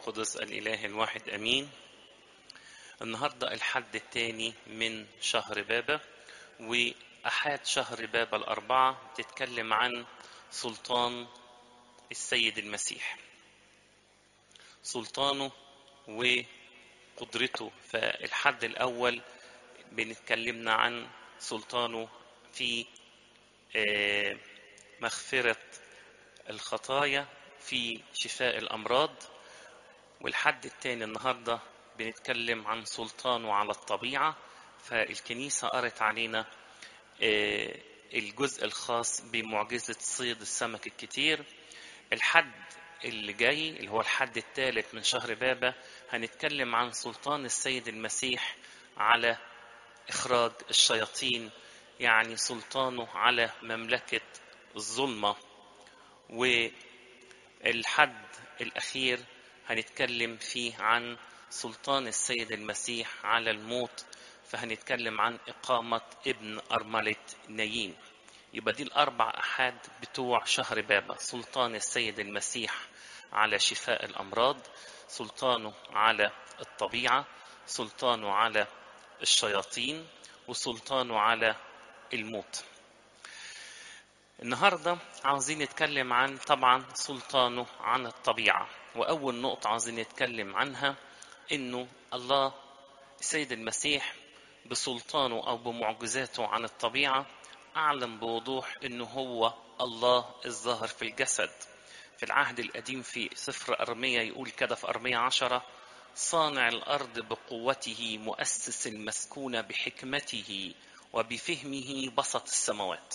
القدس الإله الواحد أمين النهاردة الحد الثاني من شهر بابا وأحاد شهر بابا الأربعة تتكلم عن سلطان السيد المسيح سلطانه وقدرته فالحد الأول بنتكلمنا عن سلطانه في مغفرة الخطايا في شفاء الأمراض والحد الثاني النهاردة بنتكلم عن سلطانه على الطبيعة فالكنيسة قرت علينا الجزء الخاص بمعجزة صيد السمك الكتير الحد اللي جاي اللي هو الحد الثالث من شهر بابا هنتكلم عن سلطان السيد المسيح على إخراج الشياطين يعني سلطانه على مملكة الظلمة والحد الأخير هنتكلم فيه عن سلطان السيد المسيح على الموت فهنتكلم عن إقامة ابن أرملة نايين يبقى دي الأربع أحاد بتوع شهر بابا سلطان السيد المسيح على شفاء الأمراض سلطانه على الطبيعة سلطانه على الشياطين وسلطانه على الموت النهارده عاوزين نتكلم عن طبعا سلطانه عن الطبيعه واول نقطه عاوزين نتكلم عنها انه الله السيد المسيح بسلطانه او بمعجزاته عن الطبيعه اعلم بوضوح انه هو الله الظاهر في الجسد في العهد القديم في سفر ارميا يقول كده في ارميا عشرة صانع الارض بقوته مؤسس المسكونه بحكمته وبفهمه بسط السماوات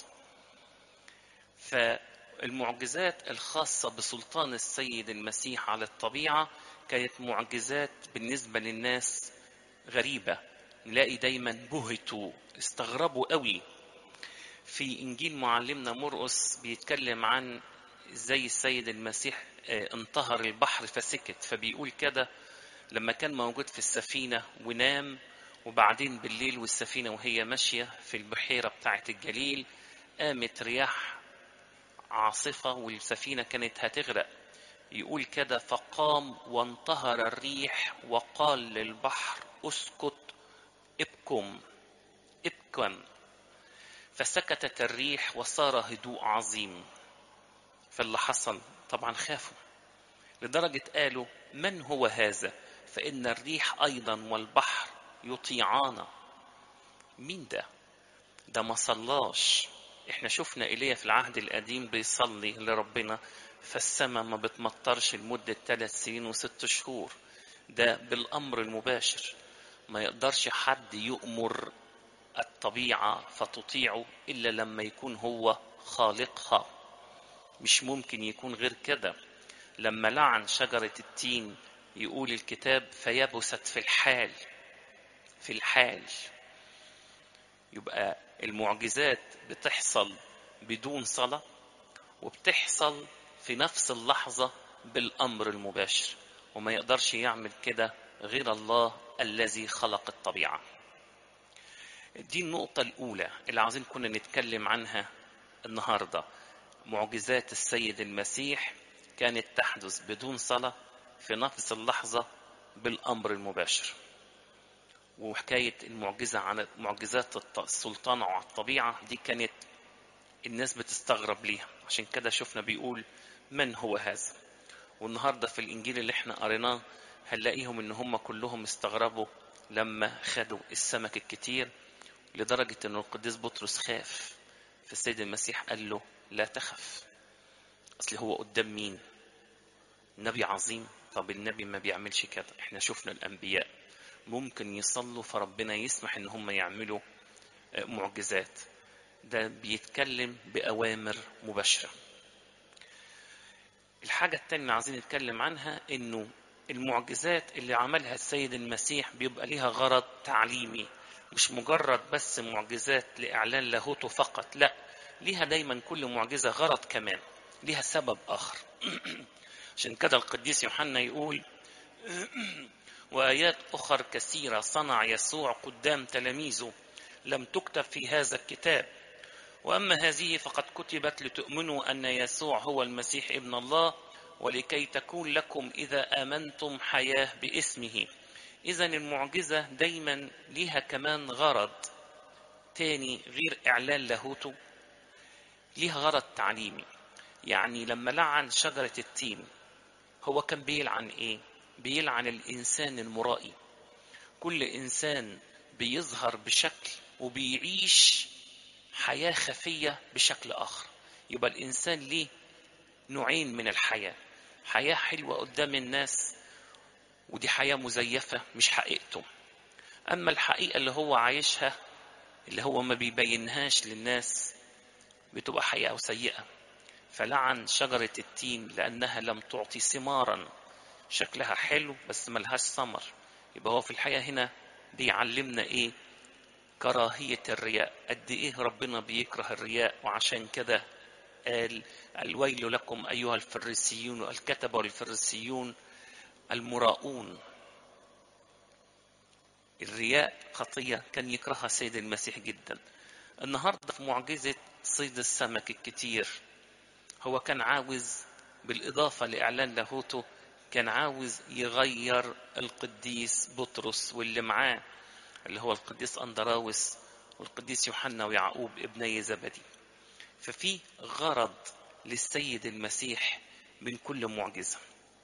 فالمعجزات الخاصة بسلطان السيد المسيح على الطبيعة كانت معجزات بالنسبة للناس غريبة نلاقي دايما بهتوا استغربوا قوي في إنجيل معلمنا مرقس بيتكلم عن زي السيد المسيح انتهر البحر فسكت فبيقول كده لما كان موجود في السفينة ونام وبعدين بالليل والسفينة وهي ماشية في البحيرة بتاعة الجليل قامت رياح عاصفة والسفينة كانت هتغرق يقول كده فقام وانتهر الريح وقال للبحر اسكت ابكم ابكم فسكتت الريح وصار هدوء عظيم فاللي حصل طبعا خافوا لدرجة قالوا من هو هذا فإن الريح أيضا والبحر يطيعانا مين ده ده ما صلاش احنا شفنا ايليا في العهد القديم بيصلي لربنا فالسماء ما بتمطرش لمدة ثلاث سنين وست شهور ده بالأمر المباشر ما يقدرش حد يؤمر الطبيعة فتطيعه إلا لما يكون هو خالقها مش ممكن يكون غير كده لما لعن شجرة التين يقول الكتاب فيبست في الحال في الحال يبقى المعجزات بتحصل بدون صلاة وبتحصل في نفس اللحظة بالأمر المباشر وما يقدرش يعمل كده غير الله الذي خلق الطبيعة دي النقطة الأولى اللي عاوزين كنا نتكلم عنها النهاردة معجزات السيد المسيح كانت تحدث بدون صلاة في نفس اللحظة بالأمر المباشر وحكاية المعجزة عن معجزات السلطان على الطبيعة دي كانت الناس بتستغرب ليها عشان كده شفنا بيقول من هو هذا والنهاردة في الإنجيل اللي احنا قريناه هنلاقيهم إن هم كلهم استغربوا لما خدوا السمك الكتير لدرجة إن القديس بطرس خاف فالسيد المسيح قال له لا تخف أصل هو قدام مين نبي عظيم طب النبي ما بيعملش كده احنا شفنا الأنبياء ممكن يصلوا فربنا يسمح ان هم يعملوا معجزات ده بيتكلم بأوامر مباشرة الحاجة التانية اللي عايزين نتكلم عنها انه المعجزات اللي عملها السيد المسيح بيبقى ليها غرض تعليمي مش مجرد بس معجزات لإعلان لاهوته فقط لا ليها دايما كل معجزة غرض كمان ليها سبب آخر عشان كده القديس يوحنا يقول وآيات أخر كثيرة صنع يسوع قدام تلاميذه لم تكتب في هذا الكتاب وأما هذه فقد كتبت لتؤمنوا أن يسوع هو المسيح ابن الله ولكي تكون لكم إذا آمنتم حياة باسمه إذا المعجزة دايما ليها كمان غرض تاني غير إعلان لاهوته ليها غرض تعليمي يعني لما لعن شجرة التين هو كان بيلعن إيه؟ بيلعن الإنسان المرائي كل إنسان بيظهر بشكل وبيعيش حياة خفية بشكل آخر يبقى الإنسان ليه نوعين من الحياة حياة حلوة قدام الناس ودي حياة مزيفة مش حقيقته أما الحقيقة اللي هو عايشها اللي هو ما بيبينهاش للناس بتبقى حقيقة سيئة فلعن شجرة التين لأنها لم تعطي ثمارا شكلها حلو بس ملهاش ثمر يبقى هو في الحقيقة هنا بيعلمنا إيه كراهية الرياء قد إيه ربنا بيكره الرياء وعشان كده قال الويل لكم أيها الفريسيون والكتبة والفريسيون المراؤون الرياء خطية كان يكرهها سيد المسيح جدا النهاردة في معجزة صيد السمك الكتير هو كان عاوز بالإضافة لإعلان لاهوته كان عاوز يغير القديس بطرس واللي معاه اللي هو القديس أندراوس والقديس يوحنا ويعقوب ابني زبدي ففي غرض للسيد المسيح من كل معجزة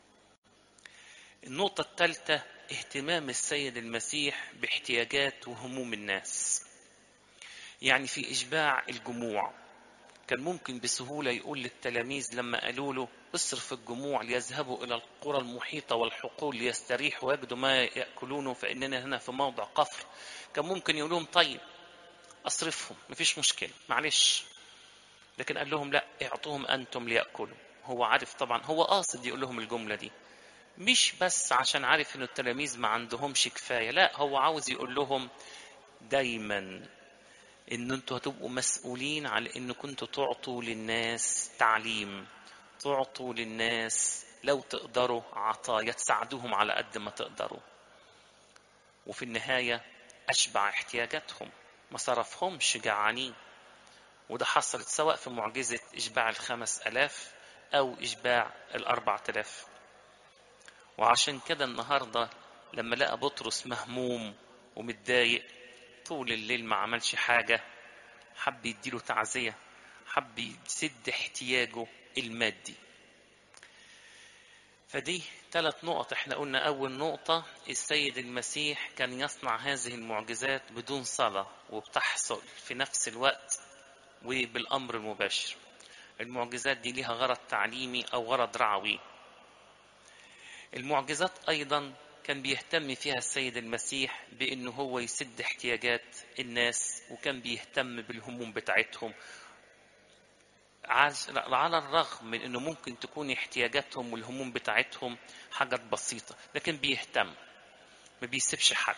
النقطة الثالثة اهتمام السيد المسيح باحتياجات وهموم الناس يعني في إشباع الجموع كان ممكن بسهولة يقول للتلاميذ لما قالوا له اصرف الجموع ليذهبوا إلى القرى المحيطة والحقول ليستريحوا ويجدوا ما يأكلونه فإننا هنا في موضع قفر كان ممكن يقول لهم طيب أصرفهم مفيش مشكلة معلش لكن قال لهم لا اعطوهم أنتم ليأكلوا هو عارف طبعا هو قاصد يقول لهم الجملة دي مش بس عشان عارف ان التلاميذ ما عندهمش كفاية لا هو عاوز يقول لهم دايما ان انتوا هتبقوا مسؤولين على ان كنتوا تعطوا للناس تعليم تعطوا للناس لو تقدروا عطايا تساعدوهم على قد ما تقدروا وفي النهاية أشبع احتياجاتهم ما صرفهمش جعانين وده حصلت سواء في معجزة إشباع الخمس ألاف أو إشباع الأربع ألاف وعشان كده النهاردة لما لقى بطرس مهموم ومتضايق طول الليل ما عملش حاجة حب يديله تعزية حب يسد احتياجه المادي فدي ثلاث نقط احنا قلنا أول نقطة السيد المسيح كان يصنع هذه المعجزات بدون صلاة وبتحصل في نفس الوقت وبالأمر المباشر المعجزات دي ليها غرض تعليمي أو غرض رعوي المعجزات أيضا كان بيهتم فيها السيد المسيح بأنه هو يسد احتياجات الناس وكان بيهتم بالهموم بتاعتهم على الرغم من أنه ممكن تكون احتياجاتهم والهموم بتاعتهم حاجات بسيطة لكن بيهتم ما بيسيبش حد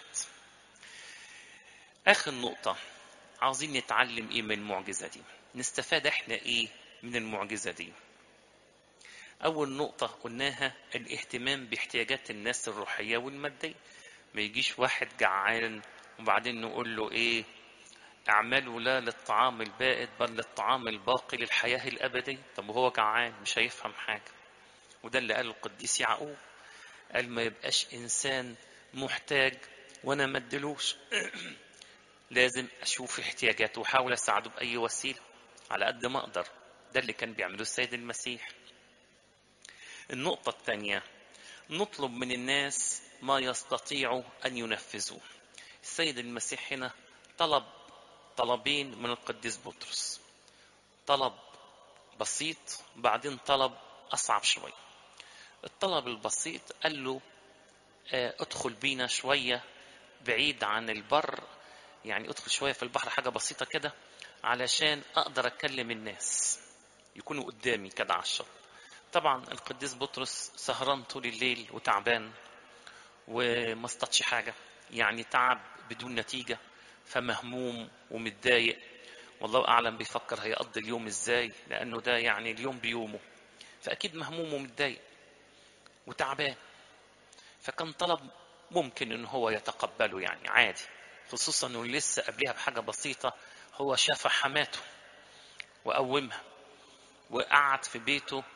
آخر نقطة عاوزين نتعلم إيه من المعجزة دي نستفاد إحنا إيه من المعجزة دي أول نقطة قلناها الاهتمام باحتياجات الناس الروحية والمادية ما يجيش واحد جعان وبعدين نقول له إيه اعملوا لا للطعام البائد بل للطعام الباقي للحياة الأبدية طب وهو جعان مش هيفهم حاجة وده اللي قاله القديس يعقوب قال ما يبقاش إنسان محتاج وأنا ما ادلوش لازم أشوف احتياجاته وأحاول أساعده بأي وسيلة على قد ما أقدر ده اللي كان بيعمله السيد المسيح النقطة الثانية نطلب من الناس ما يستطيعوا أن ينفذوه السيد المسيح هنا طلب طلبين من القديس بطرس طلب بسيط بعدين طلب أصعب شوي الطلب البسيط قال له ادخل بينا شوية بعيد عن البر يعني ادخل شوية في البحر حاجة بسيطة كده علشان أقدر أكلم الناس يكونوا قدامي كده على الشط طبعا القديس بطرس سهران طول الليل وتعبان وما اصطادش حاجة يعني تعب بدون نتيجة فمهموم ومتضايق والله أعلم بيفكر هيقضي اليوم إزاي لأنه ده يعني اليوم بيومه فأكيد مهموم ومتضايق وتعبان فكان طلب ممكن إن هو يتقبله يعني عادي خصوصا إنه لسه قبلها بحاجة بسيطة هو شاف حماته وقومها وقعد في بيته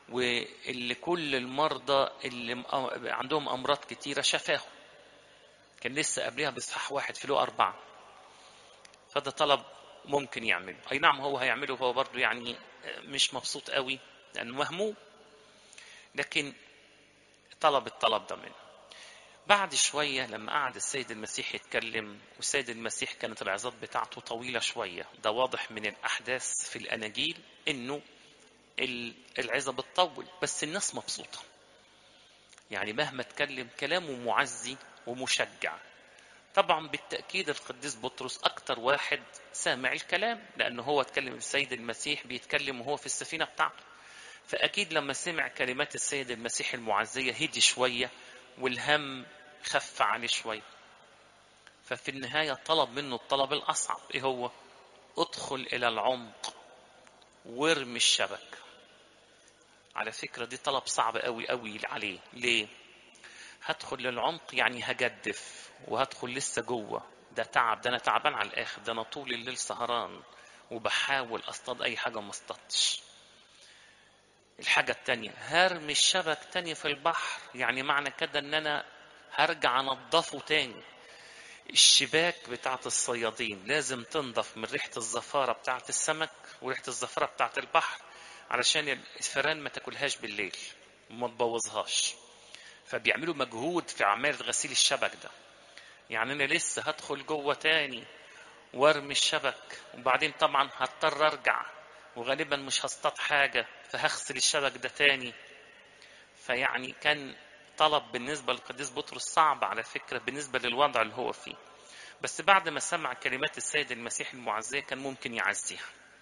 واللي كل المرضى اللي م- عندهم امراض كتيره شفاهم كان لسه قبلها باصحاح واحد في له اربعه فده طلب ممكن يعمله اي نعم هو هيعمله هو برضه يعني مش مبسوط قوي لانه مهموم لكن طلب الطلب ده منه بعد شوية لما قعد السيد المسيح يتكلم والسيد المسيح كانت العظات بتاعته طويلة شوية ده واضح من الأحداث في الأناجيل إنه ال- العظة بتطول بس الناس مبسوطة يعني مهما اتكلم كلامه معزي ومشجع طبعا بالتأكيد القديس بطرس أكتر واحد سامع الكلام لأنه هو اتكلم السيد المسيح بيتكلم وهو في السفينة بتاعته فأكيد لما سمع كلمات السيد المسيح المعزية هدي شوية والهم خف عليه شوية ففي النهاية طلب منه الطلب الأصعب إيه هو؟ ادخل إلى العمق وارمي الشبك على فكرة دي طلب صعب قوي قوي عليه ليه؟ هدخل للعمق يعني هجدف وهدخل لسه جوه ده تعب ده انا تعبان على الاخر ده انا طول الليل سهران وبحاول اصطاد اي حاجه ما اصطادتش الحاجه التانية هرمي الشبك تاني في البحر يعني معنى كده ان انا هرجع انضفه تاني الشباك بتاعت الصيادين لازم تنضف من ريحه الزفاره بتاعت السمك وريحه الزفاره بتاعت البحر علشان الفئران ما تاكلهاش بالليل وما تبوظهاش فبيعملوا مجهود في اعمال غسيل الشبك ده يعني انا لسه هدخل جوه تاني وارمي الشبك وبعدين طبعا هضطر ارجع وغالبا مش هصطاد حاجه فهغسل الشبك ده تاني فيعني كان طلب بالنسبه للقديس بطرس صعب على فكره بالنسبه للوضع اللي هو فيه بس بعد ما سمع كلمات السيد المسيح المعزيه كان ممكن يعزيها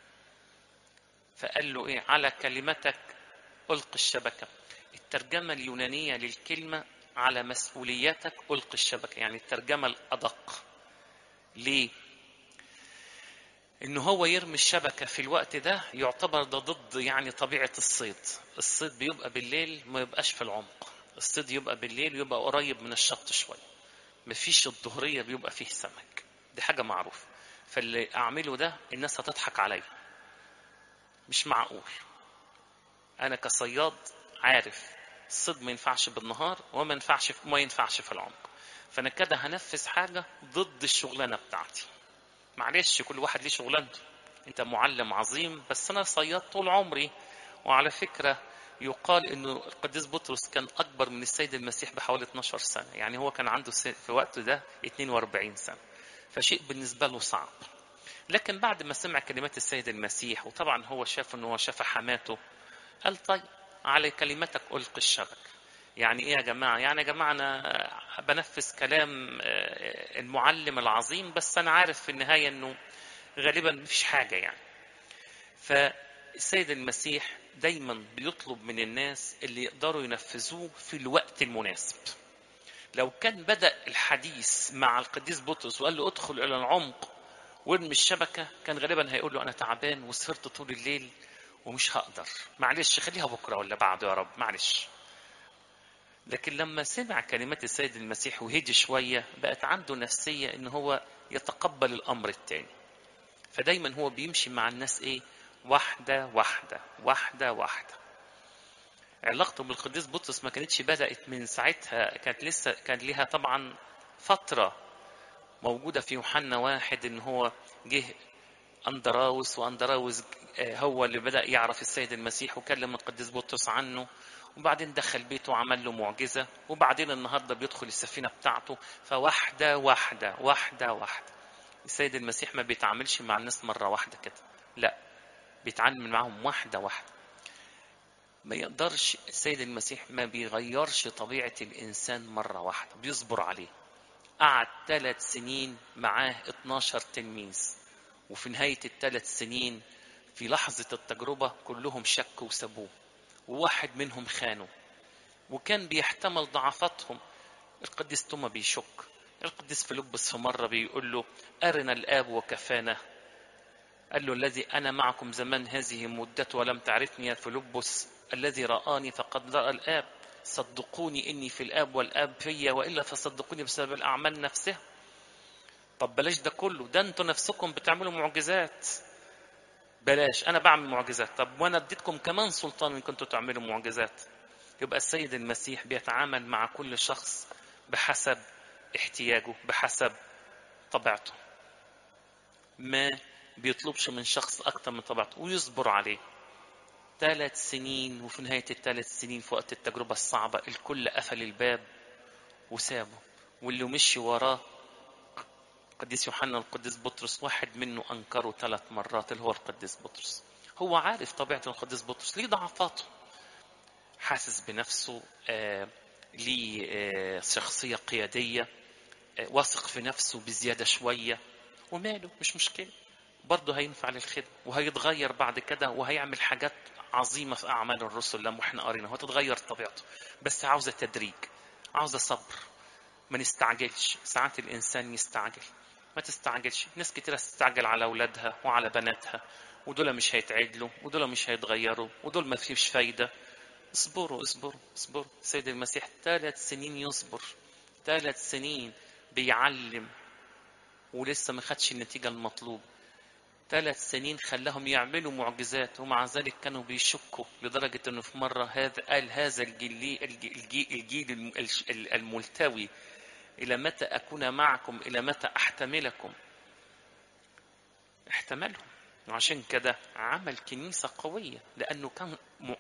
فقال له ايه على كلمتك القي الشبكه الترجمه اليونانيه للكلمه على مسؤوليتك القي الشبكه يعني الترجمه الادق ليه ان هو يرمي الشبكه في الوقت ده يعتبر ده ضد يعني طبيعه الصيد الصيد بيبقى بالليل ما يبقاش في العمق الصيد يبقى بالليل ويبقى قريب من الشط شويه مفيش الظهريه بيبقى فيه سمك دي حاجه معروفه فاللي اعمله ده الناس هتضحك عليا مش معقول انا كصياد عارف الصيد ما ينفعش بالنهار وما ينفعش ما ينفعش في العمق فانا كده هنفذ حاجه ضد الشغلانه بتاعتي معلش كل واحد ليه شغلانته انت معلم عظيم بس انا صياد طول عمري وعلى فكره يقال انه القديس بطرس كان اكبر من السيد المسيح بحوالي 12 سنه يعني هو كان عنده في وقته ده 42 سنه فشيء بالنسبه له صعب لكن بعد ما سمع كلمات السيد المسيح وطبعا هو شاف انه هو شاف حماته قال طيب على كلمتك القي الشبك يعني ايه يا جماعه يعني يا جماعه انا بنفذ كلام المعلم العظيم بس انا عارف في النهايه انه غالبا مفيش حاجه يعني فالسيد المسيح دايما بيطلب من الناس اللي يقدروا ينفذوه في الوقت المناسب لو كان بدا الحديث مع القديس بطرس وقال له ادخل الى العمق وارمي الشبكه كان غالبا هيقول له انا تعبان وسهرت طول الليل ومش هقدر معلش خليها بكره ولا بعده يا رب معلش لكن لما سمع كلمات السيد المسيح وهدي شوية بقت عنده نفسية ان هو يتقبل الامر التاني فدايما هو بيمشي مع الناس ايه واحدة واحدة واحدة واحدة علاقته بالقديس بطرس ما كانتش بدأت من ساعتها كانت لسه كان لها طبعا فترة موجودة في يوحنا واحد ان هو جه أندراوس وأندراوس هو اللي بدأ يعرف السيد المسيح وكلم القديس بطرس عنه وبعدين دخل بيته وعمل له معجزة وبعدين النهاردة بيدخل السفينة بتاعته فواحدة واحدة واحدة واحدة السيد المسيح ما بيتعاملش مع الناس مرة واحدة كده لا بيتعامل معاهم واحدة واحدة ما يقدرش السيد المسيح ما بيغيرش طبيعة الإنسان مرة واحدة بيصبر عليه قعد ثلاث سنين معاه 12 تلميذ وفي نهاية الثلاث سنين في لحظة التجربة كلهم شكوا وسابوه وواحد منهم خانه وكان بيحتمل ضعفاتهم القديس توما بيشك القديس فيلبس في مرة بيقول له أرنا الآب وكفانا قال له الذي أنا معكم زمان هذه مدته ولم تعرفني يا فيلبس الذي رآني فقد رأى الآب صدقوني إني في الآب والآب فيا وإلا فصدقوني بسبب الأعمال نفسها طب بلاش ده كله ده انتوا نفسكم بتعملوا معجزات بلاش انا بعمل معجزات طب وانا اديتكم كمان سلطان ان كنتوا تعملوا معجزات يبقى السيد المسيح بيتعامل مع كل شخص بحسب احتياجه بحسب طبيعته ما بيطلبش من شخص اكتر من طبيعته ويصبر عليه ثلاث سنين وفي نهاية الثلاث سنين في وقت التجربة الصعبة الكل قفل الباب وسابه واللي مشي وراه القديس يوحنا والقديس بطرس واحد منه أنكره ثلاث مرات اللي هو القديس بطرس هو عارف طبيعة القديس بطرس ليه ضعفاته حاسس بنفسه آه ليه آه شخصية قيادية آه واثق في نفسه بزيادة شوية وماله مش مشكلة برضه هينفع للخدمة وهيتغير بعد كده وهيعمل حاجات عظيمة في أعمال الرسل لما احنا قرينا وهتتغير طبيعته بس عاوزة تدريج عاوزة صبر ما نستعجلش ساعات الإنسان يستعجل ما تستعجلش ناس كتير تستعجل على أولادها وعلى بناتها ودول مش هيتعدلوا ودول مش هيتغيروا ودول ما فيش فايدة اصبروا اصبروا اصبروا سيد المسيح ثلاث سنين يصبر ثلاث سنين بيعلم ولسه ما خدش النتيجة المطلوبة ثلاث سنين خلاهم يعملوا معجزات ومع ذلك كانوا بيشكوا لدرجة انه في مرة هذا قال هذا الجيل الجيل, الجيل الملتوي إلى متى أكون معكم إلى متى أحتملكم احتملهم وعشان كده عمل كنيسة قوية لأنه كان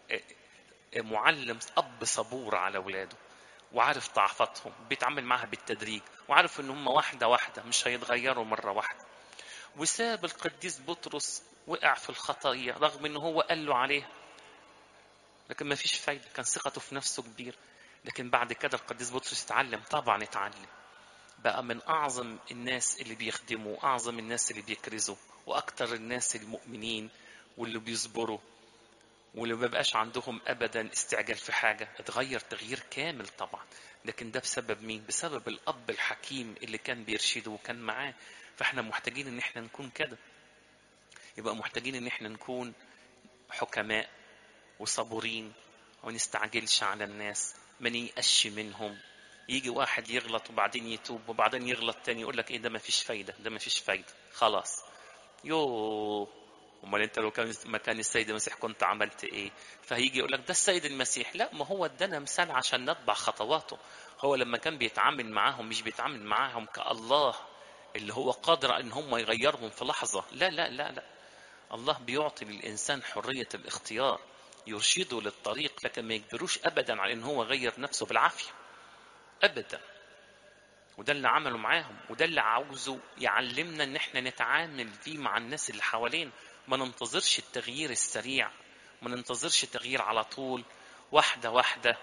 معلم أب صبور على أولاده وعارف ضعفاتهم بيتعامل معها بالتدريج وعارف ان هم واحدة واحدة مش هيتغيروا مرة واحدة وساب القديس بطرس وقع في الخطية رغم ان هو قال له عليها لكن ما فيش فايدة كان ثقته في نفسه كبير لكن بعد كده القديس بطرس اتعلم طبعا اتعلم بقى من اعظم الناس اللي بيخدموا اعظم الناس اللي بيكرزوا واكتر الناس المؤمنين واللي بيصبروا واللي ما بقاش عندهم ابدا استعجال في حاجه اتغير تغيير كامل طبعا لكن ده بسبب مين بسبب الاب الحكيم اللي كان بيرشده وكان معاه فاحنا محتاجين ان احنا نكون كده يبقى محتاجين ان احنا نكون حكماء وصبورين وما نستعجلش على الناس ما نيأسش منهم يجي واحد يغلط وبعدين يتوب وبعدين يغلط تاني يقول لك ايه ده ما فيش فايده ده ما فيش فايده خلاص يو امال انت لو كان مكان السيد المسيح كنت عملت ايه فهيجي يقول لك ده السيد المسيح لا ما هو ادانا مثال عشان نتبع خطواته هو لما كان بيتعامل معاهم مش بيتعامل معاهم كالله اللي هو قادر ان هم يغيرهم في لحظه لا لا لا لا الله بيعطي للانسان حريه الاختيار يرشده للطريق لكن ما يجبروش ابدا على ان هو يغير نفسه بالعافيه ابدا وده اللي عمله معاهم وده اللي عاوزه يعلمنا ان احنا نتعامل فيه مع الناس اللي حوالينا ما ننتظرش التغيير السريع ما ننتظرش تغيير على طول واحدة واحدة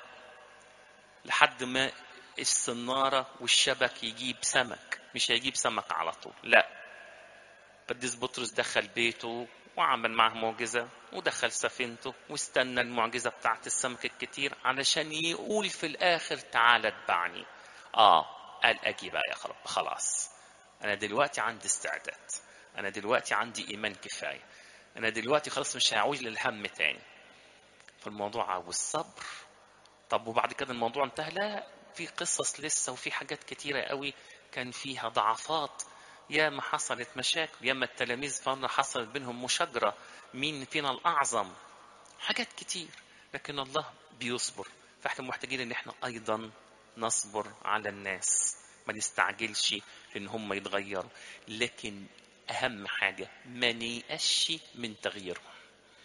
لحد ما الصنارة والشبك يجيب سمك مش هيجيب سمك على طول لا قديس بطرس دخل بيته وعمل معه معجزة ودخل سفينته واستنى المعجزة بتاعت السمك الكتير علشان يقول في الآخر تعالى اتبعني آه قال أجي بقى يا خرب خلاص أنا دلوقتي عندي استعداد أنا دلوقتي عندي إيمان كفاية أنا دلوقتي خلاص مش هعوج للهم تاني فالموضوع عاوز صبر طب وبعد كده الموضوع انتهى لا في قصص لسه وفي حاجات كتيرة قوي كان فيها ضعفات يا ما حصلت مشاكل يا ما التلاميذ مرة حصلت بينهم مشاجرة مين فينا الأعظم حاجات كتير لكن الله بيصبر فاحنا محتاجين ان احنا ايضا نصبر على الناس ما نستعجلش ان هم يتغيروا لكن اهم حاجة ما نيأسش من تغييرهم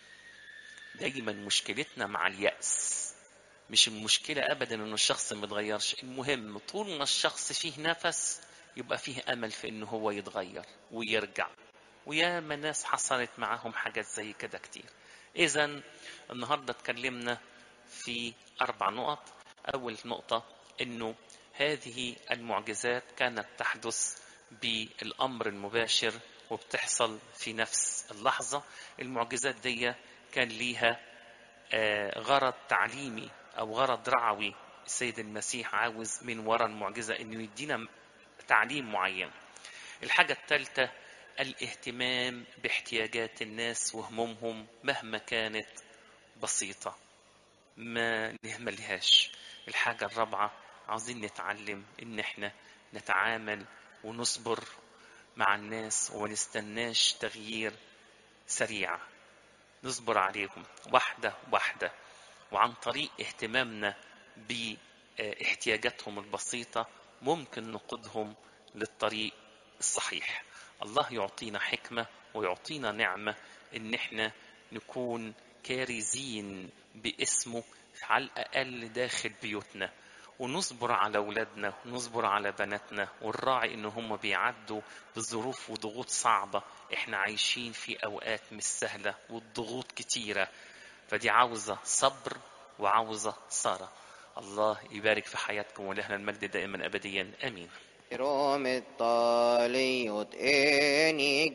دايما مشكلتنا مع اليأس مش المشكلة أبدا إن الشخص ما يتغيرش المهم طول ما الشخص فيه نفس يبقى فيه أمل في إنه هو يتغير ويرجع وياما ناس حصلت معاهم حاجات زي كده كتير إذا النهاردة اتكلمنا في أربع نقط أول نقطة إنه هذه المعجزات كانت تحدث بالأمر المباشر وبتحصل في نفس اللحظة المعجزات دي كان ليها غرض تعليمي أو غرض رعوي السيد المسيح عاوز من وراء المعجزة إنه يدينا تعليم معين الحاجة الثالثة الاهتمام باحتياجات الناس وهمومهم مهما كانت بسيطة ما نهملهاش الحاجة الرابعة عاوزين نتعلم إن احنا نتعامل ونصبر مع الناس وما نستناش تغيير سريع نصبر عليهم واحدة واحدة وعن طريق اهتمامنا باحتياجاتهم البسيطة ممكن نقودهم للطريق الصحيح الله يعطينا حكمة ويعطينا نعمة ان احنا نكون كارزين باسمه على الاقل داخل بيوتنا ونصبر على اولادنا ونصبر على بناتنا ونراعي ان هم بيعدوا بظروف وضغوط صعبة احنا عايشين في اوقات مش سهلة والضغوط كتيرة فدي عاوزة صبر وعاوزة صارة الله يبارك في حياتكم ولهنا المجد دائما ابديا امين روم الطالي يطئني